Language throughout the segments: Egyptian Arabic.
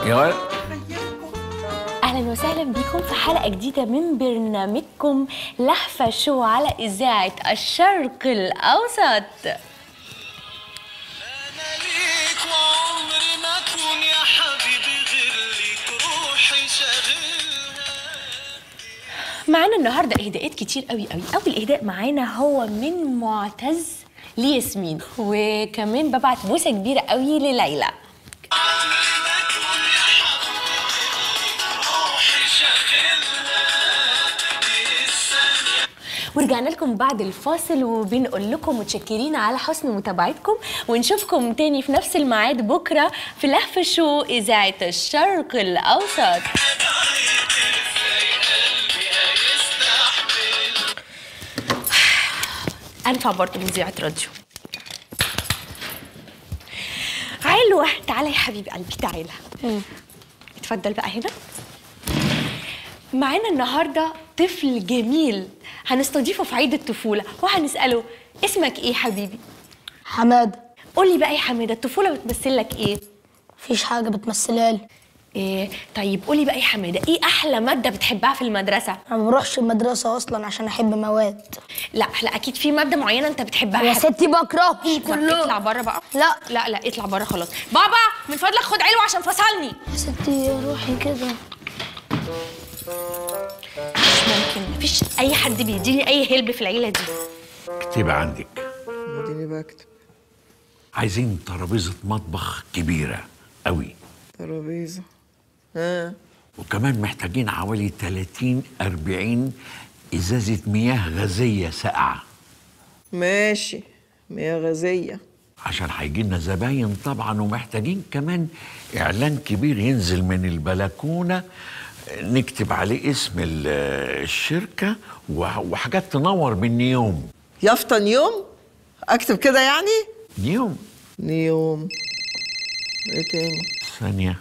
يا ولد اهلا وسهلا بكم في حلقه جديده من برنامجكم لهفه شو على اذاعه الشرق الاوسط انا ليك وعمري ما اكون يا حبيبي غير ليك روحي شاغلها معانا النهارده اهداءات كتير قوي قوي اول اهداء معانا هو من معتز لياسمين وكمان ببعت بوسه كبيره قوي لليلى عمري ما اكون يا حبيبي روحي شاغلها دي الثانية ورجعنا لكم بعد الفاصل وبنقول لكم متشكرين على حسن متابعتكم ونشوفكم تاني في نفس الميعاد بكره في لهف شو اذاعه الشرق الاوسط انفع برضه مذيعة راديو علوة تعالى يا حبيب قلبي تعالى اتفضل بقى هنا معانا النهارده طفل جميل هنستضيفه في عيد الطفولة وهنسأله اسمك ايه حبيبي؟ حماد قولي بقى يا حمادة الطفولة بتمثل لك ايه؟ مفيش حاجة بتمثلها لي إيه طيب قولي بقى يا حمادة ايه أحلى مادة بتحبها في المدرسة؟ أنا ما بروحش المدرسة أصلا عشان أحب مواد لا لا أكيد في مادة معينة أنت بتحبها يا حب- ستي بكرههم طب اطلع كلهم بره بقى لا. لا لا اطلع بره خلاص بابا من فضلك خد علو عشان فصلني يا ستي روحي كده مش ممكن مفيش أي حد بيديني أي هلب في العيلة دي اكتب عندك اديني بكتب عايزين ترابيزه مطبخ كبيره قوي ترابيزه ها وكمان محتاجين حوالي 30 40 ازازه مياه غازيه ساقعه ماشي مياه غازيه عشان هيجي لنا زباين طبعا ومحتاجين كمان اعلان كبير ينزل من البلكونه نكتب عليه اسم ال- الشركه وح- وحاجات تنور بالنيوم يافطة نيوم اكتب كده يعني نيوم نيوم ايه تاني ثانيه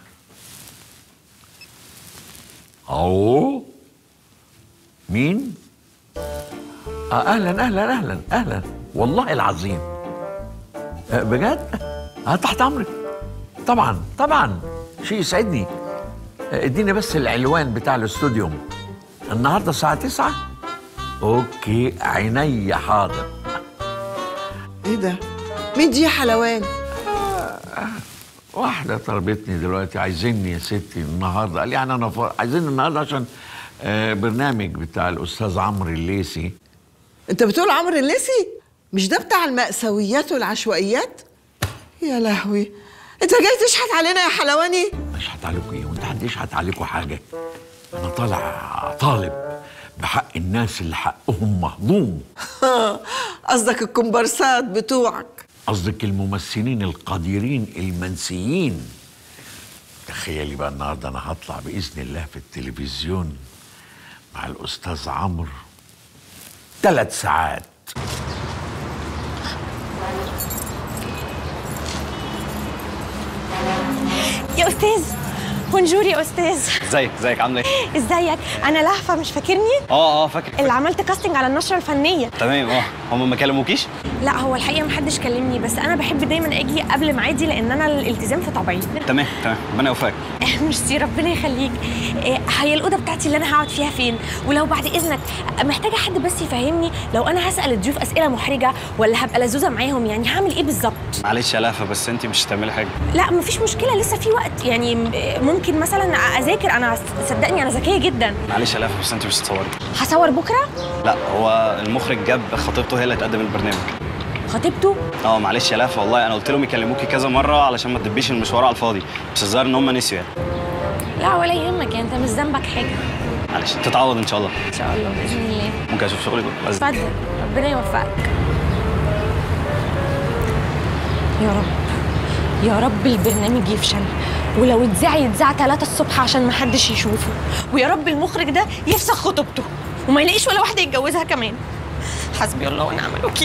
أو مين؟ آه أهلا أهلا أهلا أهلا والله العظيم آه بجد؟ آه تحت أمرك طبعا طبعا شيء يسعدني آه اديني بس العنوان بتاع الاستوديو النهارده الساعة 9 اوكي عيني حاضر ايه ده مين دي يا حلوان واحدة طلبتني دلوقتي عايزيني يا ستي النهارده قال يعني انا فر... عايزيني النهارده عشان آه برنامج بتاع الاستاذ عمرو الليسي انت بتقول عمرو الليسي مش ده بتاع المأساويات والعشوائيات يا لهوي انت جاي تشحت علينا يا حلواني اشحت عليكم ايه وانت حد يشحت عليكم حاجه انا طالع طالب بحق الناس اللي حقهم مهضوم قصدك الكومبارسات بتوعك قصدك الممثلين القديرين المنسيين تخيلي بقى النهارده انا هطلع باذن الله في التلفزيون مع الاستاذ عمرو ثلاث ساعات يا أستاذ بونجور يا أستاذ ازيك ازيك عامله ايه؟ ازيك أنا لهفة مش فاكرني؟ اه اه فاكر اللي عملت كاستنج على النشرة الفنية تمام اه هم ما كلموكيش؟ لا هو الحقيقة محدش كلمني بس أنا بحب دايما أجي قبل ميعادي لأن أنا الالتزام في طبعي تمام تمام ربنا يوفقك ميرسي ربنا يخليك إيه، هي الأوضة بتاعتي اللي أنا هقعد فيها فين ولو بعد إذنك محتاجة حد بس يفهمني لو أنا هسأل الضيوف أسئلة محرجة ولا هبقى لزوزة معاهم يعني هعمل إيه بالظبط معلش يا لهفه بس انت مش هتعملي حاجه لا مفيش مشكلة لسه في وقت يعني م- ممكن مثلا أذاكر أنا صدقني أنا ذكية جدا معلش يا لهفه بس انت مش هتصوري هصور بكرة لا هو المخرج جاب خطيبته هي اللي هتقدم البرنامج خطيبته اه معلش يا لهفه والله انا قلت لهم يكلموكي كذا مره علشان ما تدبيش المشوار على الفاضي بس الظاهر ان هم نسيوا يعني لا ولا يهمك يعني أنت مش ذنبك حاجة معلش تتعوض ان شاء الله إن شاء الله بإذن الله ممكن اشوف شغلي بقى بس اتفضل ربنا يوفقك يا رب يا رب البرنامج يفشل ولو اتذاع يتذاع 3 الصبح عشان محدش يشوفه ويا رب المخرج ده يفسخ خطوبته وما يلاقيش ولا واحده يتجوزها كمان حسبي الله ونعم الوكيل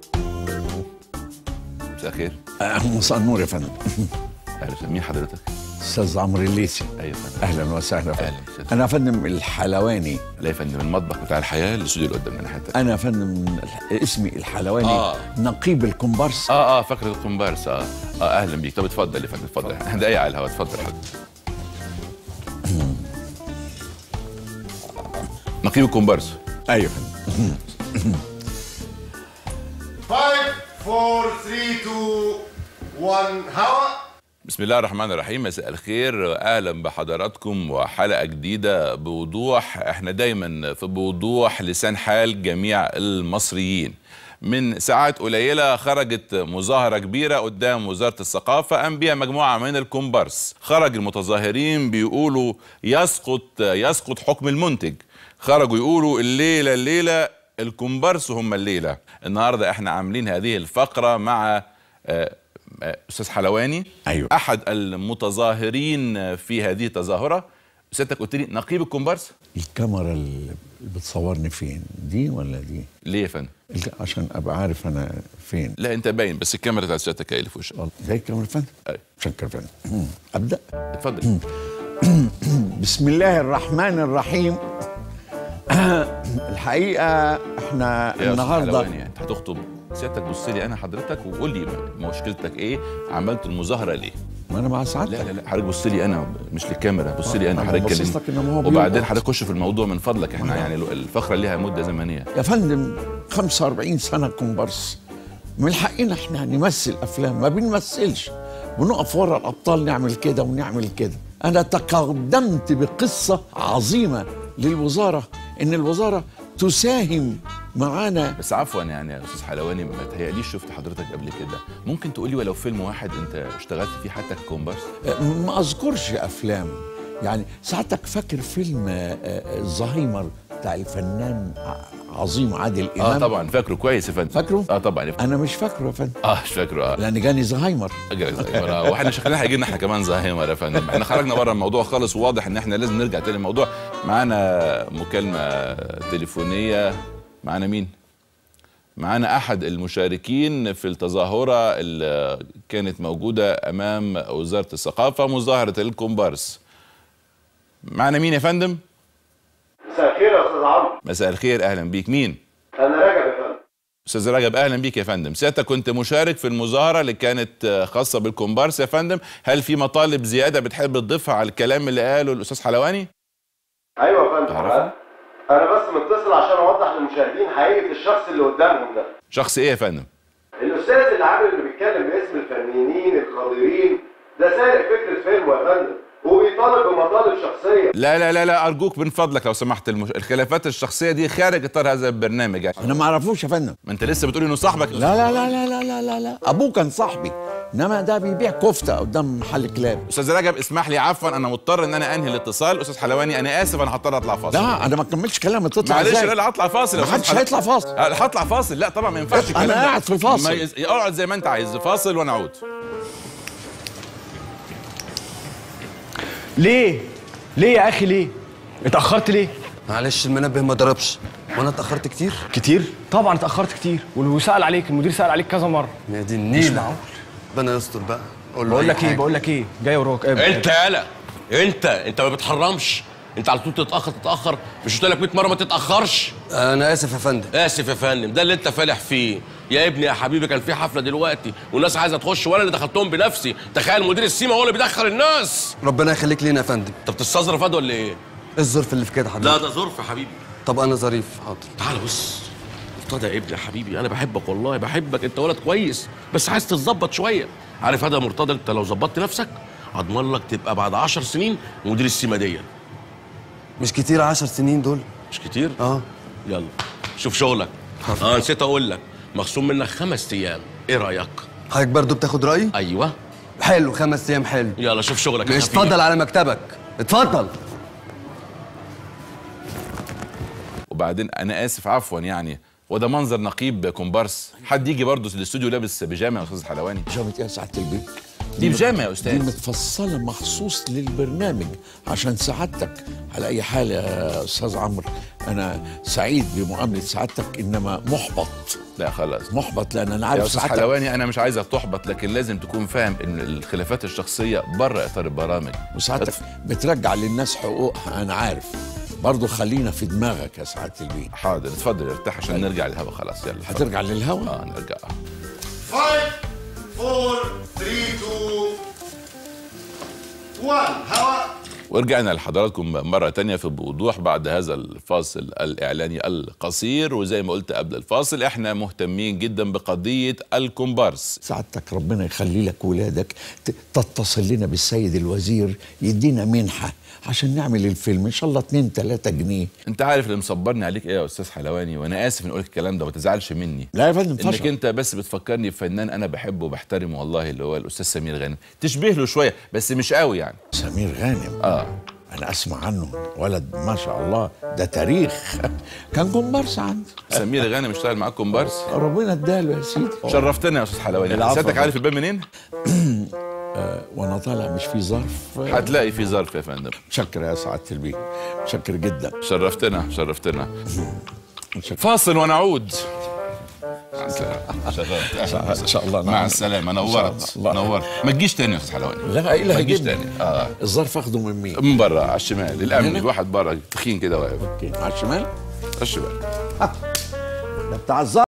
مساء الخير مساء النور يا فندم اهلا وسهلا مين حضرتك؟ استاذ عمرو الليثي ايوه يا فندم اهلا وسهلا فندم أهلا وسهلا. انا يا فندم الحلواني لا يا فندم المطبخ بتاع الحياه الاستوديو اللي قدامنا الناحيه التانية. انا يا فندم الح- اسمي الحلواني آه. نقيب الكومبارس اه اه فكره الكومبارس اه اه اهلا بيك طب اتفضل يا فندم اتفضل دقايق على الهواء اتفضل حضرتك نقيب الكومبارس ايوه يا فندم 5 4 3 2 1 هوا بسم الله الرحمن الرحيم مساء الخير اهلا بحضراتكم وحلقه جديده بوضوح احنا دايما في بوضوح لسان حال جميع المصريين من ساعات قليله خرجت مظاهره كبيره قدام وزاره الثقافه قام بها مجموعه من الكومبارس خرج المتظاهرين بيقولوا يسقط يسقط حكم المنتج خرجوا يقولوا الليله الليله الكومبارس هم الليله النهارده احنا عاملين هذه الفقره مع آه، آه، استاذ حلواني أيوة. احد المتظاهرين في هذه التظاهره سيادتك قلت لي نقيب الكومبارس الكاميرا اللي بتصورني فين دي ولا دي ليه يا فندم الك- عشان ابقى عارف انا فين لا انت باين بس الكاميرا بتاعت سيادتك هي اللي في وشك زي الكاميرا يا فندم أيوة. شكرا يا فندم ابدا اتفضل بسم الله الرحمن الرحيم الحقيقه احنا يا أستاذ النهارده حلواني انت هتخطب سيادتك بص لي انا حضرتك وقول لي مشكلتك ايه عملت المظاهره ليه ما انا مع سعادتك لا لا لا حضرتك بص لي انا مش للكاميرا بص لي انا أنا حضرتك باصص كلمني. لك إنما هو وبعدين بيلقط. حضرتك خش في الموضوع من فضلك احنا يعني الفقره ليها مده زمنيه يا فندم 45 سنه كومبارس من حقنا احنا نمثل افلام ما بنمثلش بنقف ورا الابطال نعمل كده ونعمل كده انا تقدمت بقصه عظيمه للوزاره ان الوزاره تساهم معانا بس عفوا يعني يا استاذ حلواني ما تهيأليش شفت حضرتك قبل كده ممكن تقولي ولو فيلم واحد انت اشتغلت فيه حتى ككومبارس ما اذكرش افلام يعني ساعتك فاكر فيلم آه، آه، الزهايمر بتاع الفنان ع- عظيم عادل امام اه طبعا فاكره كويس يا فندم فاكره؟ اه طبعا انا مش فاكره يا فندم اه مش فاكره اه لان جاني زهايمر أجل زهايمر آه. واحنا شكلنا هيجي لنا احنا كمان زهايمر يا فندم احنا خرجنا بره الموضوع خالص وواضح ان احنا لازم نرجع تاني الموضوع معانا مكالمه تليفونيه معانا مين معانا احد المشاركين في التظاهره اللي كانت موجوده امام وزاره الثقافه مظاهره الكومبارس معانا مين يا فندم مساء الخير يا استاذ عمرو مساء الخير اهلا بيك مين انا راجع يا فندم استاذ رجب اهلا بيك يا فندم سيادتك كنت مشارك في المظاهره اللي كانت آه، خاصه بالكومبارس يا فندم هل في مطالب زياده بتحب تضيفها على الكلام اللي قاله الاستاذ حلواني ايوه يا فندم تعرفه؟ انا بس متصل عشان اوضح للمشاهدين حقيقه الشخص اللي قدامهم ده شخص ايه يا فندم الاستاذ اللي عامل اللي بيتكلم باسم الفنانين القادرين ده سارق فكره فيلم يا فندم وبيطالب بمطالب شخصيه لا لا لا لا ارجوك من فضلك لو سمحت المش... الخلافات الشخصيه دي خارج اطار هذا البرنامج يعني. انا ما اعرفوش يا فندم ما انت لسه بتقول انه صاحبك لا لا لا لا لا لا لا, لا. ابوه كان صاحبي انما ده بيبيع كفته قدام محل كلاب استاذ رجب اسمح لي عفوا انا مضطر ان انا انهي الاتصال استاذ حلواني انا اسف انا هضطر اطلع فاصل لا انا ما كملتش كلام تطلع معلش ازاي لا لا هطلع فاصل يا ما أستاذ حدش حلو- هيطلع فاصل آه، هطلع فاصل لا طبعا ما ينفعش أنا الكلام ده. قاعد في فاصل. ما يز- اقعد زي ما انت عايز فاصل وانا اعود ليه؟ ليه يا اخي ليه؟ اتأخرت ليه؟ معلش المنبه ما ضربش وانا اتاخرت كتير كتير؟ طبعا اتأخرت كتير وسأل عليك المدير سأل عليك كذا مرة يا دي مش النيل معقول ربنا يستر بقى قول له بقول أي لك ايه حاجة. بقول لك ايه جاي وراك قابل انت يالا انت انت ما بتحرمش انت على طول تتاخر تتاخر مش قلت لك 100 مره ما تتاخرش انا اسف يا فندم اسف يا فندم ده اللي انت فالح فيه يا ابني يا حبيبي كان في حفله دلوقتي والناس عايزه تخش وانا اللي دخلتهم بنفسي تخيل مدير السيما هو اللي بيدخل الناس ربنا يخليك لينا يا فندم انت بتستظرف فاد ولا ايه ايه الظرف اللي في كده لا حضرتك ده ظرف يا حبيبي طب انا ظريف حاضر تعال بص مرتضى يا ابني يا حبيبي انا بحبك والله بحبك انت ولد كويس بس عايز تتظبط شويه عارف هذا يا مرتضى انت لو ظبطت نفسك اضمن لك تبقى بعد عشر سنين مدير السيما دي مش كتير عشر سنين دول مش كتير اه يلا شوف شغلك اه نسيت اقول لك مخصوم منك خمس ايام ايه رايك حضرتك برضو بتاخد رايي ايوه حلو خمس ايام حلو يلا شوف شغلك يا مش خفيف. اتفضل على مكتبك اتفضل وبعدين انا اسف عفوا يعني وده منظر نقيب كومبارس حد يجي برضه الاستوديو لابس بيجامه يا استاذ حلواني بيجامه ايه يا سعاده البيت دي بيجامه يا دي استاذ متفصله مخصوص للبرنامج عشان سعادتك على اي حال يا استاذ عمرو انا سعيد بمقابله سعادتك انما محبط لا خلاص محبط لان انا يا عارف استاذ سعادتك حلواني انا مش عايزك تحبط لكن لازم تكون فاهم ان الخلافات الشخصيه بره اطار البرامج وسعادتك بترجع للناس حقوقها انا عارف برضه خلينا في دماغك يا سعاده البيه حاضر اتفضل ارتاح عشان نرجع للهوا خلاص يلا اتفضل. هترجع للهوا اه نرجع 5 4 3 2 1 هواء ورجعنا لحضراتكم مرة تانية في بوضوح بعد هذا الفاصل الإعلاني القصير وزي ما قلت قبل الفاصل احنا مهتمين جدا بقضية الكومبارس سعادتك ربنا يخلي لك ولادك ت- تتصل لنا بالسيد الوزير يدينا منحة عشان نعمل الفيلم ان شاء الله 2 3 جنيه انت عارف اللي مصبرني عليك ايه يا استاذ حلواني وانا اسف ان اقول الكلام ده ما تزعلش مني لا يا فندم انك اتفضل. انت بس بتفكرني بفنان انا بحبه وبحترمه والله اللي هو الاستاذ سمير غانم تشبه له شويه بس مش قوي يعني سمير غانم اه انا اسمع عنه ولد ما شاء الله ده تاريخ كان كومبارس عندي سمير غانم اشتغل معاك كومبارس ربنا اداله يا سيدي شرفتنا يا استاذ حلواني العفو سيادتك يا عارف فندم. الباب منين آه، وانا طالع مش في ظرف هتلاقي في ظرف يا فندم شكر يا سعاده البيه شكر جدا شرفتنا شرفتنا فاصل ونعود ان شاء الله مع السلامه نورت نورت ما تجيش تاني يا استاذ حلواني لا ايه اللي ما تجيش هيجيبني تاني اه الظرف اخده من مين؟ من بره على الشمال الامن هنا؟ الواحد بره تخين كده واقف اوكي على الشمال على الشمال ده بتاع الظرف